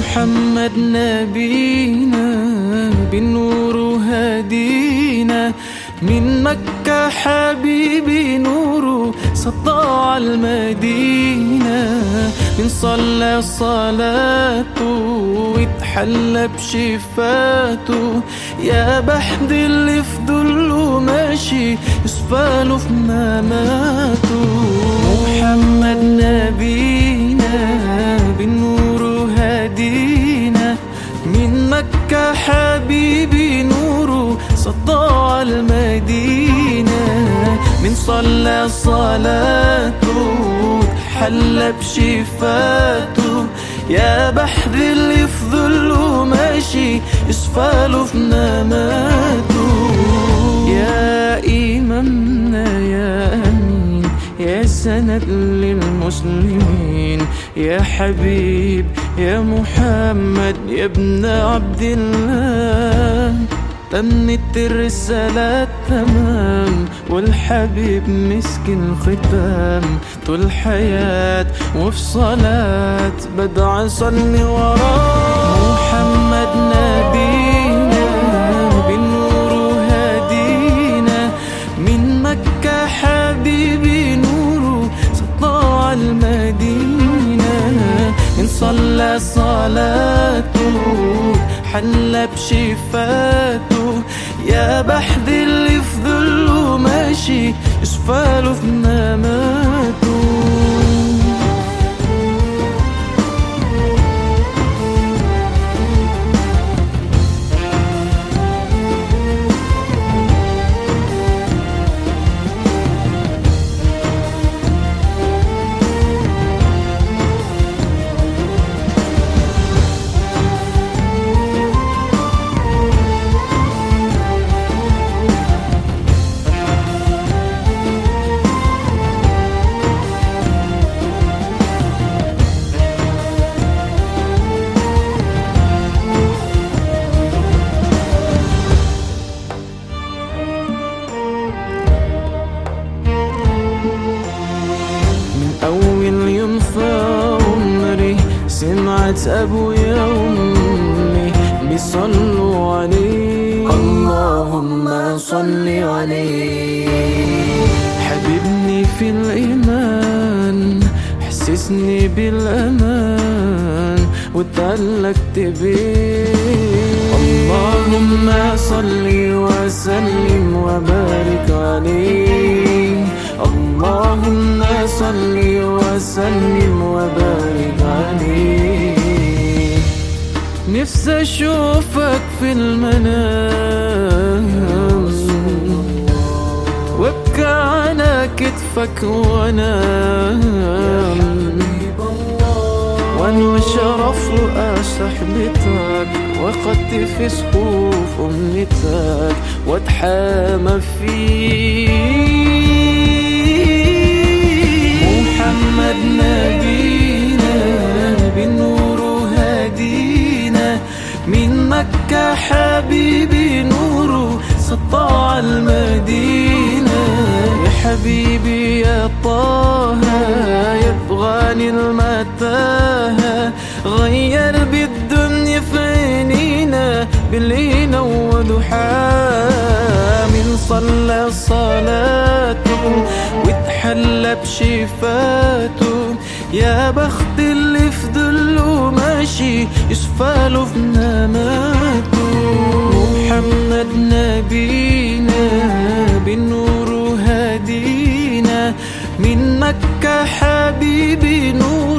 محمد نبينا بالنور هدينا من مكة حبيبي نوره سطاع المدينة من صلى صلاته واتحلى بشفاته يا بحد اللي في ضله ماشي يصفاله في مماته محمد نبينا بالنور هدينا من مكة حبيبي نوره سطاع المدينة من صلى صلاته حل بشفاته يا بحر اللي في ظله ماشي يصفاله في نماته يا إمامنا يا أمين يا سند للمسلمين يا حبيب يا محمد يا ابن عبد الله تمت الرسالة تمام والحبيب مسك الختام طول حياة وفي صلاة بدع صلي وراه محمد نبينا بالنور هدينا من مكة حبيبي نوره سطاع المدينة إن صلى صلاته حل بشفاته يا بحد اللي في ظله ماشي يصفاله في نماته أول يوم في عمري سمعت أبويا وأمي بيصلوا عليه اللهم صل عليه حبيبني في الإيمان حسسني بالأمان وتعلقت بيه اللهم صل وسلم وبارك عليه اللهم صل وسلم وبارك عليه نفسي اشوفك في المنام وابكى على كتفك وانام وانو شرف رؤى صحبتك وقد في صفوف امنتك واتحامى فيك محمد نبينا بالنور هدينا من مكة حبيبي نوره سطاع المدينة يا حبيبي يا طه يبغاني المتاهة غير بالدنيا في عينينا بالليل وضحاه من صلى صلاته واتحلى بشفاته يا بخت اللي في ظله ماشي يصفاله في نماته محمد نبينا بالنور هدينا من مكة حبيبي نور